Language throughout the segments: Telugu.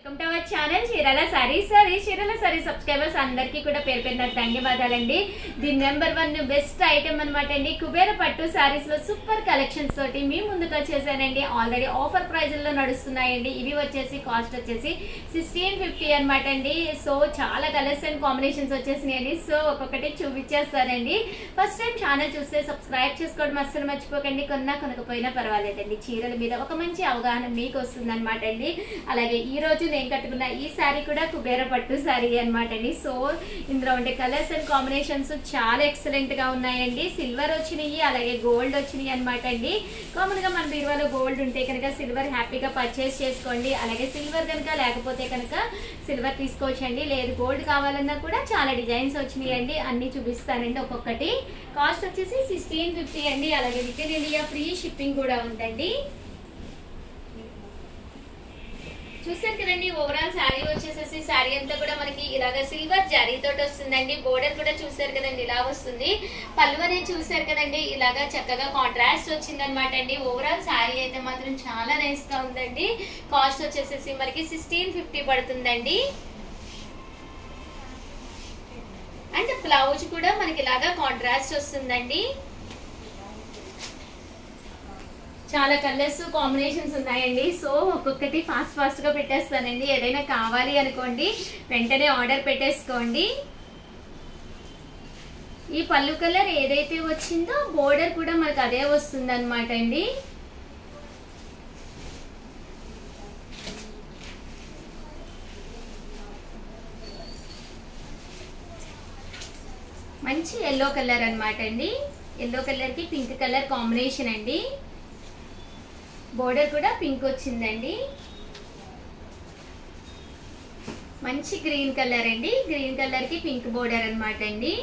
వెల్కమ్ టు అవర్ ఛానల్ చీరల సారీ సారీ చీరల సారీ సబ్స్క్రైబర్స్ అందరికీ కూడా పేరు పేరున ధన్యవాదాలండి the number one best item అనమాట అండి కుబేర పట్టు సారీస్ లో సూపర్ కలెక్షన్స్ తోటి మీ ముందుకు వచ్చేసానండి ఆల్రెడీ ఆఫర్ ప్రైజ్ లో నడుస్తున్నాయండి ఇవి వచ్చేసి కాస్ట్ వచ్చేసి సిక్స్టీన్ ఫిఫ్టీ అనమాట అండి సో చాలా కలర్స్ అండ్ కాంబినేషన్స్ వచ్చేసినాయండి సో ఒక్కొక్కటి చూపించేస్తానండి ఫస్ట్ టైం ఛానల్ చూస్తే సబ్స్క్రైబ్ చేసుకోవడం అస్సలు మర్చిపోకండి కొన్నా కొనకపోయినా పర్వాలేదండి చీరల మీద ఒక మంచి అవగాహన మీకు వస్తుంది అనమాట అండి అలాగే ఈ రోజు నేను కట్టుకున్న ఈ శారీ కూడా కుబేర పట్టు శారీ అనమాట అండి సో ఇందులో ఉండే కలర్స్ అండ్ కాంబినేషన్స్ చాలా ఎక్సలెంట్ గా ఉన్నాయండి సిల్వర్ వచ్చినాయి అలాగే గోల్డ్ వచ్చినాయి అనమాట అండి కామన్ గా మన బీరువాలో గోల్డ్ ఉంటే కనుక సిల్వర్ హ్యాపీగా పర్చేస్ చేసుకోండి అలాగే సిల్వర్ కనుక లేకపోతే కనుక సిల్వర్ తీసుకోవచ్చండి లేదు గోల్డ్ కావాలన్నా కూడా చాలా డిజైన్స్ వచ్చినాయండి అన్ని చూపిస్తానండి ఒక్కొక్కటి కాస్ట్ వచ్చేసి సిక్స్టీన్ ఫిఫ్టీ అండి అలాగే within India free shipping కూడా ఉందండి చూసారు కదండి ఓవరాల్ శారీ వచ్చేసేసి శారీ అంతా కూడా మనకి ఇలాగ సిల్వర్ జరీ తోటి వస్తుందండి బోర్డర్ కూడా చూసారు కదండి ఇలా వస్తుంది పళ్ళు అనేది చూసారు కదండి ఇలాగా చక్కగా కాంట్రాస్ట్ వచ్చింది అనమాట అండి ఓవరాల్ శారీ అయితే మాత్రం చాలా నైస్ గా ఉందండి కాస్ట్ వచ్చేసేసి మనకి సిక్స్టీన్ ఫిఫ్టీ పడుతుందండి అండ్ బ్లౌజ్ కూడా మనకి ఇలాగా కాంట్రాస్ట్ వస్తుందండి చాలా కలర్స్ కాంబినేషన్స్ ఉన్నాయండి సో ఒక్కొక్కటి ఫాస్ట్ ఫాస్ట్ గా పెట్టేస్తానండి ఏదైనా కావాలి అనుకోండి వెంటనే ఆర్డర్ పెట్టేసుకోండి ఈ పళ్ళు కలర్ ఏదైతే వచ్చిందో బోర్డర్ కూడా మనకు అదే వస్తుంది అనమాట అండి మంచి ఎల్లో కలర్ అనమాట అండి ఎల్లో కలర్ కి పింక్ కలర్ కాంబినేషన్ అండి బోర్డర్ కూడా పింక్ వచ్చిందండి మంచి గ్రీన్ కలర్ అండి గ్రీన్ కలర్ కి పింక్ బోర్డర్ అనమాట అండి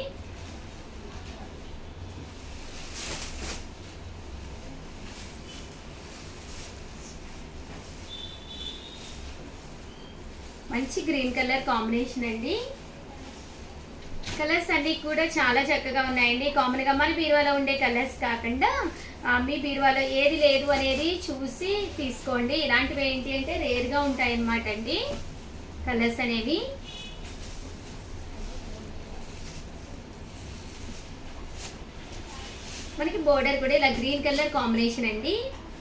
మంచి గ్రీన్ కలర్ కాంబినేషన్ అండి కలర్స్ అన్ని కూడా చాలా చక్కగా ఉన్నాయండి కామన్ గా మన బీరువాలో ఉండే కలర్స్ కాకుండా ఆ, మీ బీరువాలో ఏది లేదు అనేది చూసి తీసుకోండి ఇలాంటివి ఏంటి అంటే రేర్ గా ఉంటాయి అన్నమాట అండి కలర్స్ అనేవి మనకి బోర్డర్ కూడా ఇలా గ్రీన్ కలర్ కాంబినేషన్ అండి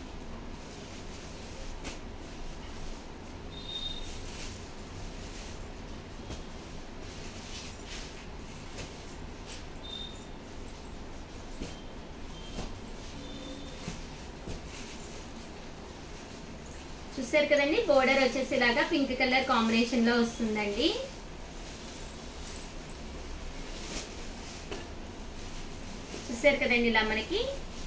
చూసారు కదండి బోర్డర్ వచ్చేసి ఇలాగా పింక్ కలర్ కాంబినేషన్ లో వస్తుందండి చూసారు కదండి ఇలా మనకి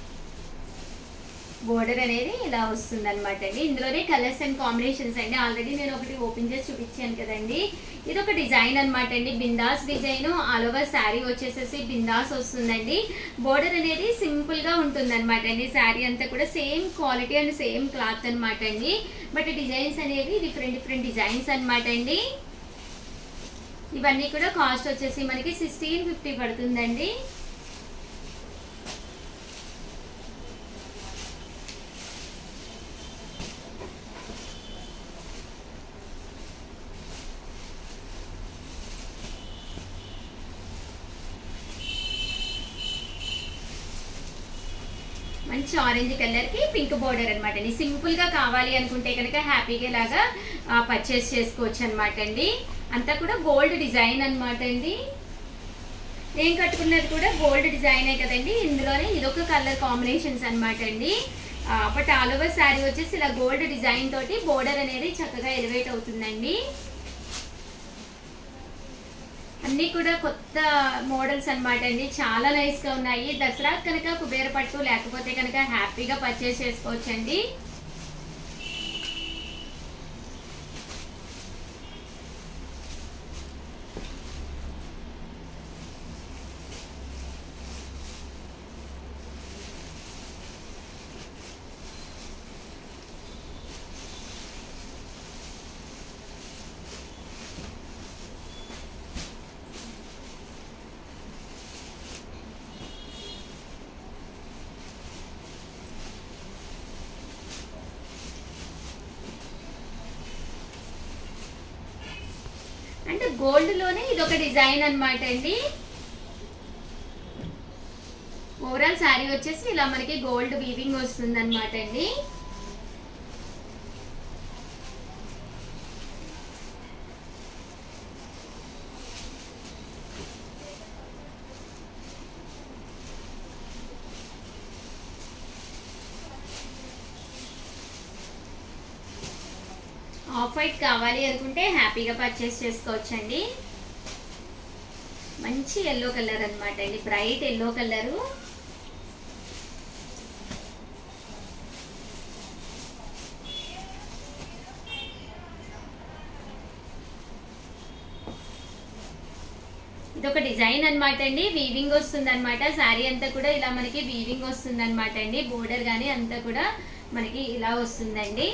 బోర్డర్ అనేది ఇలా వస్తుంది అనమాట అండి ఇందులోనే కలర్స్ అండ్ కాంబినేషన్స్ అండి ఆల్రెడీ నేను ఒకటి ఓపెన్ చేసి చూపించాను కదండి ఇది ఒక డిజైన్ అనమాట అండి బిందాస్ డిజైన్ ఆల్ ఓవర్ శారీ వచ్చేసేసి బిందాస్ వస్తుందండి బోర్డర్ అనేది సింపుల్ గా ఉంటుంది అనమాట అండి శారీ అంతా కూడా same quality and same cloth అనమాట అండి బట్ డిజైన్స్ అనేవి డిఫరెంట్ డిఫరెంట్ డిజైన్స్ అనమాట అండి ఇవన్నీ కూడా కాస్ట్ వచ్చేసి మనకి సిక్స్టీన్ ఫిఫ్టీ పడుతుందండి మంచి ఆరెంజ్ కలర్ కి పింక్ బోర్డర్ అనమాట అండి సింపుల్ గా కావాలి అనుకుంటే కనుక హ్యాపీగా లాగా పర్చేస్ చేసుకోవచ్చు అనమాట అండి అంతా కూడా గోల్డ్ డిజైన్ అనమాట అండి నేను కట్టుకున్నది కూడా గోల్డ్ డిజైనే కదండి ఇందులోనే ఇదొక కలర్ కాంబినేషన్స్ అనమాట అండి బట్ ఆల్ ఓవర్ శారీ వచ్చేసి ఇలా గోల్డ్ డిజైన్ తోటి బోర్డర్ అనేది చక్కగా ఎలివేట్ అవుతుందండి అన్నీ కూడా కొత్త మోడల్స్ అన్నమాట అండి చాలా నైస్ గా ఉన్నాయి దసరా కనుక కుబేర పట్టు లేకపోతే కనుక హ్యాపీగా పర్చేస్ చేసుకోవచ్చండి అంటే గోల్డ్ లోనే ఇది ఒక డిజైన్ అన్నమాట అండి ఓవరాల్ శారీ వచ్చేసి ఇలా మనకి గోల్డ్ వీవింగ్ వస్తుంది అనమాట అండి ఆఫ్ వైట్ కావాలి అనుకుంటే హ్యాపీగా పర్చేస్ చేసుకోవచ్చండి మంచి ఎల్లో కలర్ అన్నమాట అండి బ్రైట్ ఎల్లో కలరు ఇది ఒక డిజైన్ అన్నమాట అండి వీవింగ్ వస్తుంది అనమాట శారీ అంతా కూడా ఇలా మనకి వీవింగ్ వస్తుంది అనమాట అండి బోర్డర్ కానీ అంతా కూడా మనకి ఇలా వస్తుందండి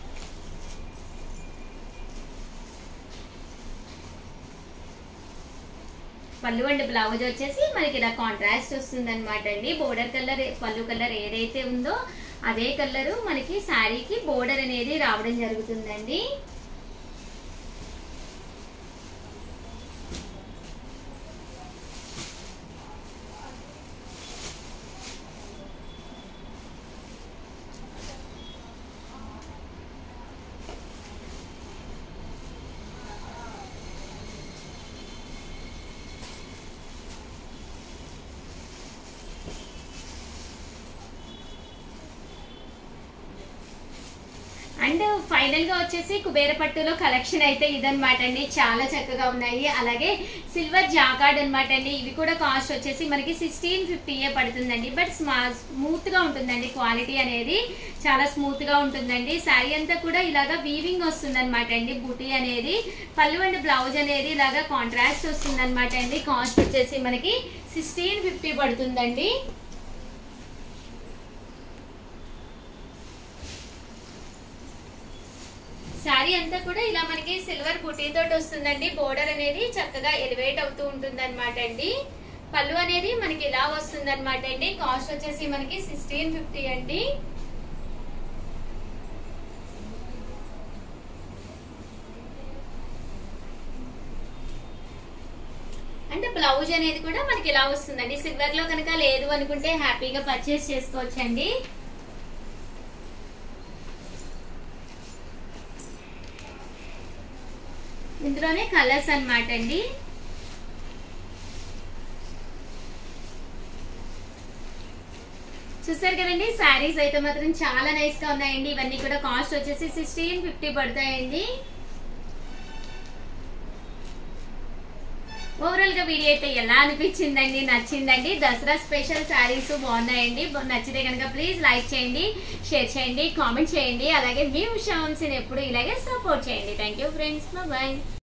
పళ్ళు అండ్ బ్లౌజ్ వచ్చేసి మనకి ఇలా కాంట్రాస్ట్ వస్తుంది అనమాట అండి బోర్డర్ కలర్ పళ్ళు కలర్ ఏదైతే ఉందో అదే కలరు మనకి శారీకి బోర్డర్ అనేది రావడం జరుగుతుందండి అండ్ ఫైనల్ గా వచ్చేసి కుబేర పట్టులో కలెక్షన్ అయితే ఇదన్నమాట అండి చాలా చక్కగా ఉన్నాయి అలాగే సిల్వర్ జాకార్డ్ అన్నమాట అండి ఇవి కూడా కాస్ట్ వచ్చేసి మనకి సిక్స్టీన్ ఫిఫ్టీయే పడుతుందండి బట్ స్మూత్ గా ఉంటుందండి క్వాలిటీ అనేది చాలా స్మూత్ గా ఉంటుందండి శారీ అంతా కూడా ఇలాగా వీవింగ్ వస్తుంది అనమాట అండి బుటీ అనేది పళ్ళు అండ్ బ్లౌజ్ అనేది ఇలాగా కాంట్రాస్ట్ వస్తుంది అనమాట అండి కాస్ట్ వచ్చేసి మనకి సిక్స్టీన్ ఫిఫ్టీ పడుతుందండి శారీ అంతా కూడా ఇలా మనకి సిల్వర్ బుటీ తోటి వస్తుందండి బోర్డర్ అనేది చక్కగా ఎలివేట్ అవుతూ ఉంటుంది అనమాట అండి పళ్ళు అనేది మనకి ఇలా వస్తుంది అనమాట అండి కాస్ట్ వచ్చేసి మనకి సిక్స్టీన్ ఫిఫ్టీ అండి అంటే బ్లౌజ్ అనేది కూడా మనకి ఇలా వస్తుందండి సిల్వర్ లో కనుక లేదు అనుకుంటే హ్యాపీగా పర్చేస్ చేసుకోవచ్చండి ఇందులోనే కలర్స్ అన్నమాట అండి చూసారు కదండి శారీస్ అయితే మాత్రం చాలా నైస్ గా ఉన్నాయండి ఇవన్నీ కూడా కాస్ట్ వచ్చేసి సిక్స్టీన్ ఫిఫ్టీ పడతాయండి ఓవరాల్ గా వీడియో అయితే ఎలా అనిపించిందండి నచ్చిందండి దసరా స్పెషల్ శారీస్ బాగున్నాయండి బా- నచ్చితే కనుక ప్లీజ్ లైక్ చేయండి షేర్ చేయండి కామెంట్ చేయండి అలాగే మీ విషయం ఎప్పుడు ఇలాగే సపోర్ట్ చేయండి థ్యాంక్ యూ ఫ్రెండ్స్ బాయ్